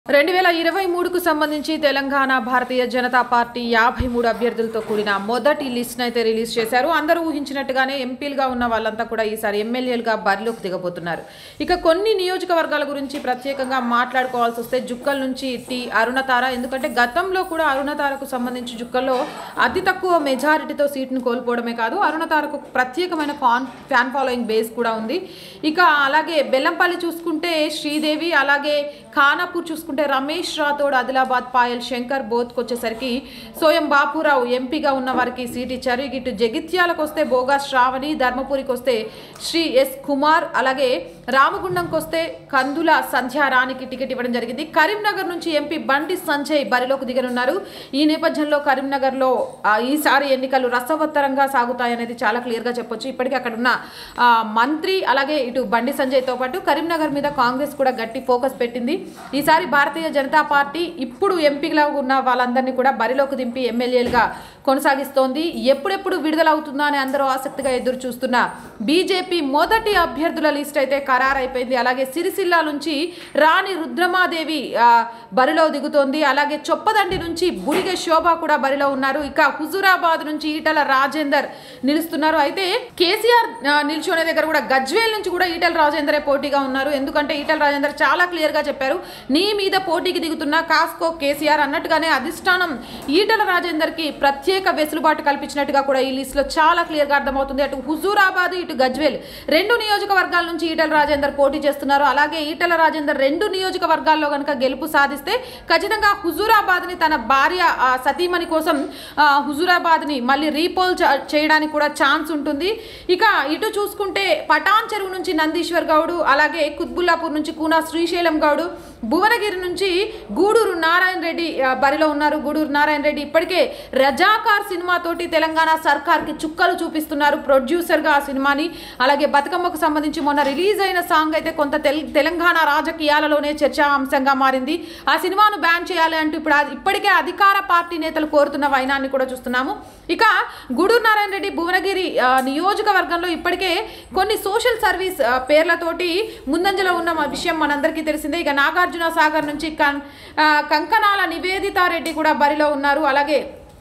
రెండు వేల ఇరవై మూడుకు సంబంధించి తెలంగాణ భారతీయ జనతా పార్టీ యాభై మూడు అభ్యర్థులతో కూడిన మొదటి లిస్ట్ అయితే రిలీజ్ చేశారు అందరూ ఊహించినట్టుగానే ఎంపీలుగా ఉన్న వాళ్ళంతా కూడా ఈసారి ఎమ్మెల్యేలుగా బరిలోకి దిగబోతున్నారు ఇక కొన్ని నియోజకవర్గాల గురించి ప్రత్యేకంగా మాట్లాడుకోవాల్సి వస్తే జుక్కల నుంచి టి అరుణతార ఎందుకంటే గతంలో కూడా అరుణతారకు సంబంధించి జుక్కల్లో అతి తక్కువ మెజారిటీతో సీట్ను కోల్పోవడమే కాదు అరుణతారకు ప్రత్యేకమైన ఫాన్ ఫ్యాన్ ఫాలోయింగ్ బేస్ కూడా ఉంది ఇక అలాగే బెల్లంపల్లి చూసుకుంటే శ్రీదేవి అలాగే ఖానాపూర్ చూసుకుంటే రమేష్ రాథోడ్ ఆదిలాబాద్ పాయల్ శంకర్ బోత్కి వచ్చేసరికి సోయం బాపురావు ఎంపీగా ఉన్న వారికి సీట్ ఇచ్చారు ఇక ఇటు జగిత్యాలకు వస్తే బోగా శ్రావణి ధర్మపురికి వస్తే శ్రీ ఎస్ కుమార్ అలాగే రామగుండంకి వస్తే కందుల సంధ్యారానికి టికెట్ ఇవ్వడం జరిగింది కరీంనగర్ నుంచి ఎంపీ బండి సంజయ్ బరిలోకి దిగనున్నారు ఈ నేపథ్యంలో కరీంనగర్లో ఆ, ఈసారి ఎన్నికలు రసవత్తరంగా సాగుతాయనేది చాలా క్లియర్గా చెప్పొచ్చు ఇప్పటికీ అక్కడ ఉన్న ఆ, మంత్రి అలాగే ఇటు బండి సంజయ్తో పాటు కరీంనగర్ మీద కాంగ్రెస్ కూడా గట్టి ఫోకస్ పెట్టింది ఈసారి భారతీయ జనతా పార్టీ ఇప్పుడు ఎంపీగా ఉన్న వాళ్ళందరినీ కూడా బరిలోకి దింపి ఎమ్మెల్యేలుగా కొనసాగిస్తోంది ఎప్పుడెప్పుడు విడుదలవుతుందా అని అందరూ ఆసక్తిగా ఎదురు చూస్తున్న బీజేపీ మొదటి అభ్యర్థుల లిస్ట్ అయితే ఖరారైపోయింది అలాగే సిరిసిల్ల నుంచి రాణి రుద్రమాదేవి ఆ, బరిలో దిగుతోంది అలాగే చొప్పదండి నుంచి బుడిగె శోభ కూడా బరిలో ఉన్నారు ఇక హుజూరాబాద్ నుంచి ఈటల రాజేందర్ నిలుస్తున్నారు అయితే కేసీఆర్ ఆ, నిల్చునే దగ్గర కూడా గజ్వేల్ నుంచి కూడా ఈటల రాజేందరే పోటీగా ఉన్నారు ఎందుకంటే ఈటల రాజేందర్ చాలా క్లియర్ గా చెప్పారు నీ మీద పోటీకి దిగుతున్న కాస్కో కేసీఆర్ అన్నట్టుగానే అధిష్టానం ఈటల రాజేందర్ కి ప్రత్యేక వెసులుబాటు కల్పించినట్టుగా కూడా ఈ లిస్ట్ లో చాలా క్లియర్ గా అర్థమవుతుంది అటు హుజూరాబాద్ ఇటు గజ్వేల్ రెండు నియోజకవర్గాల నుంచి ఈటల రాజేందర్ పోటీ చేస్తున్నారు అలాగే ఈటల రాజేందర్ రెండు నియోజకవర్గాల్లో కనుక గెలుపు సాధిస్తే ఖచ్చితంగా హుజూరాబాద్ ని తన భార్య ఆ, సతీమణి కోసం ఆ, హుజూరాబాద్ ని మళ్ళీ రీపోల్ చ- చేయడానికి కూడా ఛాన్స్ ఉంటుంది ఇక ఇటు చూసుకుంటే పటాన్ చెరువు నుంచి నందీశ్వర్ గౌడు అలాగే కుత్బుల్లాపూర్ నుంచి కూనా శ్రీశైలం గౌడు భువనగిరి నుంచి గూడూరు నారాయణ రెడ్డి ఆ, బరిలో ఉన్నారు గూడూరు నారాయణ రెడ్డి ఇప్పటికే రజాకార్ సినిమాతోటి తెలంగాణ సర్కార్కి చుక్కలు చూపిస్తున్నారు ప్రొడ్యూసర్గా ఆ సినిమాని అలాగే బతుకమ్మకు సంబంధించి మొన్న రిలీజ్ అయిన సాంగ్ అయితే కొంత తెల్- తెలంగాణ రాజకీయాలలోనే చర్చా అంశంగా మారింది ఆ సినిమాను బ్యాన్ చేయాలి అంటూ ఇప్పుడు అది- ఇప్పటికే అధికార పార్టీ నేతలు కోరుతున్న వైనాన్ని కూడా చూస్తున్నాము ఇక గూడూరు నారాయణ రెడ్డి భువనగిరి ఆ, నియోజకవర్గంలో ఇప్పటికే కొన్ని సోషల్ సర్వీస్ ఆ, పేర్లతోటి ముందంజలో ఉన్న మ- విషయం మనందరికీ తెలిసిందే ఇక నాగార్జున సాగర్ నుంచి కం ఆ, కంకణాల నివేదితారెడ్డి కూడా బరిలో ఉన్నారు అలాగే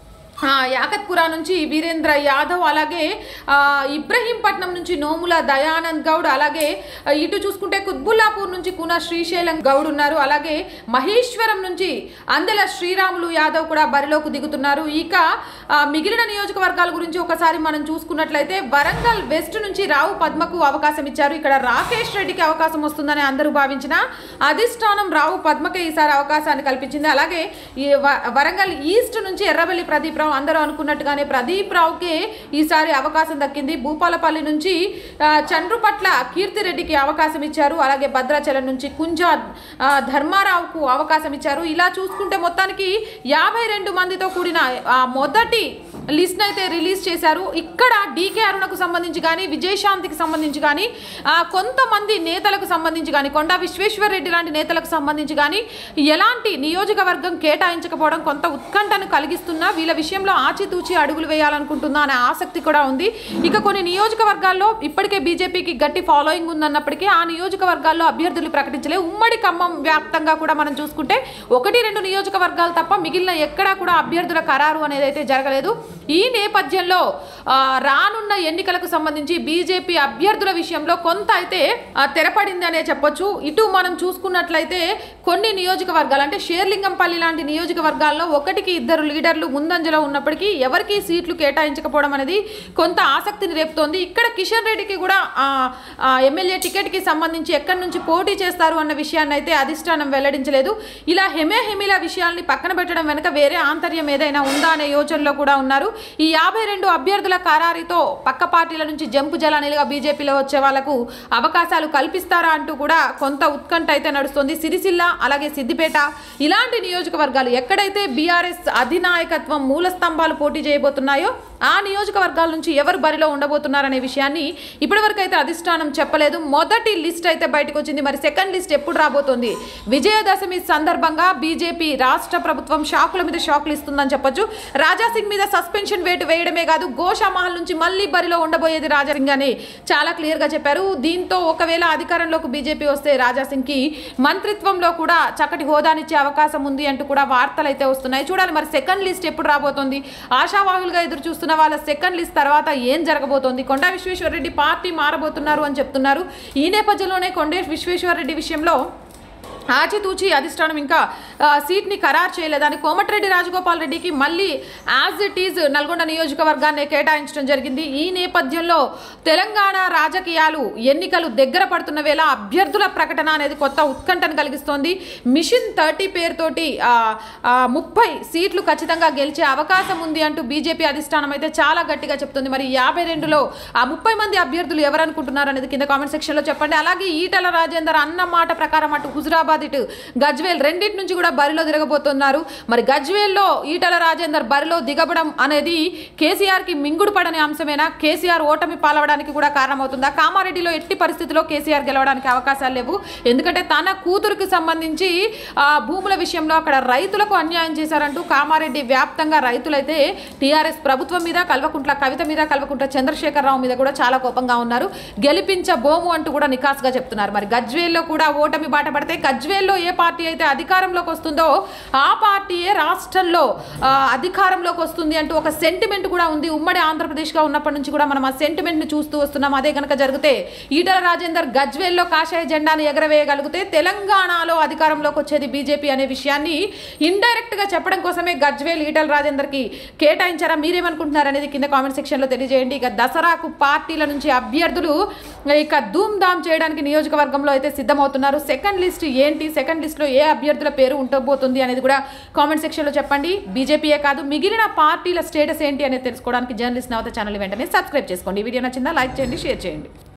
ఆ, యాకత్పురా నుంచి వీరేంద్ర యాదవ్ అలాగే ఆ, ఇబ్రహీంపట్నం నుంచి నోముల దయానంద్ గౌడ్ అలాగే ఆ, ఇటు చూసుకుంటే కుత్బుల్లాపూర్ నుంచి కూన శ్రీశైలం గౌడ్ ఉన్నారు అలాగే మహేశ్వరం నుంచి అందెల శ్రీరాములు యాదవ్ కూడా బరిలోకి దిగుతున్నారు ఇక ఆ, మిగిలిన నియోజకవర్గాల గురించి ఒకసారి మనం చూసుకున్నట్లయితే వరంగల్ వెస్ట్ నుంచి రావు పద్మకు అవకాశం ఇచ్చారు ఇక్కడ రాకేష్ రెడ్డికి అవకాశం వస్తుందని అందరూ భావించిన అధిష్టానం రావు పద్మకే ఈసారి అవకాశాన్ని కల్పించింది అలాగే ఈ వ- వరంగల్ ఈస్ట్ నుంచి ఎర్రబెల్లి ప్రదీప్ రావు అందరూ అనుకున్నట్టుగానే ప్రదీప్ రావుకే ఈసారి అవకాశం దక్కింది భూపాలపల్లి నుంచి ఆ, చండ్రుపట్ల కీర్తిరెడ్డికి అవకాశం ఇచ్చారు అలాగే భద్రాచలం నుంచి కుంజా ఆ, ధర్మారావుకు అవకాశం ఇచ్చారు ఇలా చూసుకుంటే మొత్తానికి యాభై రెండు మందితో కూడిన ఆ, మొదటి లిస్ట్ అయితే రిలీజ్ చేశారు ఇక్కడ డీకే అరుణకు సంబంధించి కానీ విజయశాంతికి సంబంధించి కానీ ఆ, కొంతమంది నేతలకు సంబంధించి కానీ కొండా విశ్వేశ్వర్ రెడ్డి లాంటి నేతలకు సంబంధించి కానీ ఎలాంటి నియోజకవర్గం కేటాయించకపోవడం కొంత ఉత్కంఠను కలిగిస్తున్నా వీళ్ళ విషయంలో ఆచితూచి అడుగులు వేయాలనుకుంటుందా అనే ఆసక్తి కూడా ఉంది ఇక కొన్ని నియోజకవర్గాల్లో ఇప్పటికే బీజేపీకి గట్టి ఫాలోయింగ్ ఉందన్నప్పటికీ ఆ నియోజకవర్గాల్లో అభ్యర్థులు ప్రకటించలే ఉమ్మడి ఖమ్మం వ్యాప్తంగా కూడా మనం చూసుకుంటే ఒకటి రెండు నియోజకవర్గాలు తప్ప మిగిలిన ఎక్కడా కూడా అభ్యర్థుల ఖరారు అనేది అయితే జరగలేదు ఈ నేపథ్యంలో ఆ, రానున్న ఎన్నికలకు సంబంధించి బీజేపీ అభ్యర్థుల విషయంలో కొంత అయితే ఆ, తెరపడింది అనే చెప్పొచ్చు ఇటు మనం చూసుకున్నట్లయితే కొన్ని నియోజకవర్గాలు అంటే షేర్లింగంపల్లి లాంటి నియోజకవర్గాల్లో ఒకటికి ఇద్దరు లీడర్లు ముందంజలో ఉన్నప్పటికీ ఎవరికి సీట్లు కేటాయించకపోవడం అనేది కొంత ఆసక్తిని రేపుతోంది ఇక్కడ కిషన్ రెడ్డికి కూడా ఆ, ఆ, ఎమ్మెల్యే టికెట్కి సంబంధించి ఎక్కడి నుంచి పోటీ చేస్తారు అన్న విషయాన్ని అయితే అధిష్టానం వెల్లడించలేదు ఇలా హెమే హెమిల విషయాల్ని పక్కన పెట్టడం వెనుక వేరే ఆంతర్యం ఏదైనా ఉందా అనే యోచనలో కూడా ఉన్నారు ఈ యాభై రెండు అభ్యర్థుల ఖరారీతో పక్క పార్టీల నుంచి జంపు జలానిలుగా బీజేపీలో వచ్చే వాళ్లకు అవకాశాలు కల్పిస్తారా అంటూ కూడా కొంత ఉత్కంఠ అయితే నడుస్తుంది సిరిసిల్ల అలాగే సిద్దిపేట ఇలాంటి నియోజకవర్గాలు ఎక్కడైతే బీఆర్ఎస్ అధినాయకత్వం మూల స్తంభాలు పోటీ చేయబోతున్నాయో ఆ నియోజకవర్గాల నుంచి ఎవరు బరిలో ఉండబోతున్నారనే విషయాన్ని ఇప్పటివరకు అయితే అధిష్టానం చెప్పలేదు మొదటి లిస్ట్ అయితే బయటకు వచ్చింది మరి సెకండ్ లిస్ట్ ఎప్పుడు రాబోతోంది విజయదశమి సందర్భంగా బీజేపీ రాష్ట్ర ప్రభుత్వం షాకుల మీద షాకులు ఇస్తుందని చెప్పొచ్చు రాజాసింగ్ మీద సస్పెన్షన్ వేటు వేయడమే కాదు గోషామహల్ నుంచి మళ్ళీ బరిలో ఉండబోయేది రాజాసింగ్ అని చాలా క్లియర్గా చెప్పారు దీంతో ఒకవేళ అధికారంలోకి బీజేపీ వస్తే రాజాసింగ్కి మంత్రిత్వంలో కూడా చక్కటి హోదానిచ్చే అవకాశం ఉంది అంటూ కూడా వార్తలు అయితే వస్తున్నాయి చూడాలి మరి సెకండ్ లిస్ట్ ఎప్పుడు రాబోతోంది ఆశావాహులుగా ఎదురు చూస్తున్న వాళ్ళ సెకండ్ లిస్ట్ తర్వాత ఏం జరగబోతోంది కొండా విశ్వేశ్వరరెడ్డి పార్టీ మారబోతున్నారు అని చెప్తున్నారు ఈ నేపథ్యంలోనే కొండే విశ్వేశ్వరరెడ్డి విషయంలో ఆచితూచి అధిష్టానం ఇంకా ఆ, సీట్ని ఖరారు చేయలేదని కోమటిరెడ్డి రాజగోపాల్ రెడ్డికి మళ్ళీ యాజ్ ఇట్ ఈజ్ నల్గొండ నియోజకవర్గాన్ని కేటాయించడం జరిగింది ఈ నేపథ్యంలో తెలంగాణ రాజకీయాలు ఎన్నికలు దగ్గర పడుతున్న వేళ అభ్యర్థుల ప్రకటన అనేది కొత్త ఉత్కంఠను కలిగిస్తోంది మిషన్ థర్టీ పేరుతోటి ఆ, ఆ, ముప్పై సీట్లు ఖచ్చితంగా గెలిచే అవకాశం ఉంది అంటూ బీజేపీ అధిష్టానం అయితే చాలా గట్టిగా చెప్తుంది మరి యాభై రెండులో ఆ ముప్పై మంది అభ్యర్థులు ఎవరు అనుకుంటున్నారు అనేది కింద కామెంట్ సెక్షన్లో చెప్పండి అలాగే ఈటల రాజేందర్ అన్న మాట ప్రకారం అటు హుజురాబాద్ ఇటు గజ్వేల్ రెండింటి నుంచి కూడా బరిలో తిరగబోతున్నారు మరి గజ్వేల్లో ఈటల రాజేందర్ బరిలో దిగబడం అనేది కేసీఆర్కి మింగుడు పడని అంశమేనా కేసీఆర్ ఓటమి పాలవడానికి కూడా కారణమవుతుందా కామారెడ్డిలో ఎట్టి పరిస్థితిలో కేసీఆర్ గెలవడానికి అవకాశాలు లేవు ఎందుకంటే తన కూతురికి సంబంధించి ఆ భూముల విషయంలో అక్కడ రైతులకు అన్యాయం చేశారంటూ కామారెడ్డి వ్యాప్తంగా రైతులైతే టీఆర్ఎస్ ప్రభుత్వం మీద కల్వకుంట్ల కవిత మీద కల్వకుంట్ల చంద్రశేఖరరావు మీద కూడా చాలా కోపంగా ఉన్నారు గెలిపించబోము అంటూ కూడా నికాస్గా చెప్తున్నారు మరి గజ్వేల్లో కూడా ఓటమి బాట పడితే గజ్వేల్లో ఏ పార్టీ అయితే అధికారంలోకి వస్తుందో ఆ పార్టీయే రాష్ట్రంలో ఆ, అధికారంలోకి వస్తుంది అంటూ ఒక సెంటిమెంట్ కూడా ఉంది ఉమ్మడి ఆంధ్రప్రదేశ్గా ఉన్నప్పటి నుంచి కూడా మనం ఆ సెంటిమెంట్ని చూస్తూ వస్తున్నాం అదే కనుక జరిగితే ఈటల రాజేందర్ గజ్వేల్లో కాషాయ జెండాను ఎగరవేయగలిగితే తెలంగాణలో అధికారంలోకి వచ్చేది బీజేపీ అనే విషయాన్ని ఇండైరెక్ట్ గా చెప్పడం కోసమే గజ్వేల్ ఈటల రాజేందర్ కి కేటాయించారా మీరేమనుకుంటున్నారు అనేది కింద కామెంట్ సెక్షన్ లో తెలియజేయండి ఇక దసరాకు పార్టీల నుంచి అభ్యర్థులు ఇక ధూమ్ ధామ్ చేయడానికి నియోజకవర్గంలో అయితే సిద్ధమవుతున్నారు సెకండ్ లిస్ట్ ఏంటి సెకండ్ లిస్ట్ లో ఏ అభ్యర్థుల పేరు ఉండబోతుంది అనేది కూడా కామెంట్ సెక్షన్ లో చెప్పండి బీజేపీయే కాదు మిగిలిన పార్టీల స్టేటస్ ఏంటి అనేది తెలుసుకోవడానికి జర్నలిస్ట్ నవత ఛానల్ వెంటనే సబ్స్క్రైబ్ చేసుకోండి ఈ వీడియో నచ్చిందా లైక్ చేయండి షేర్ చేయండి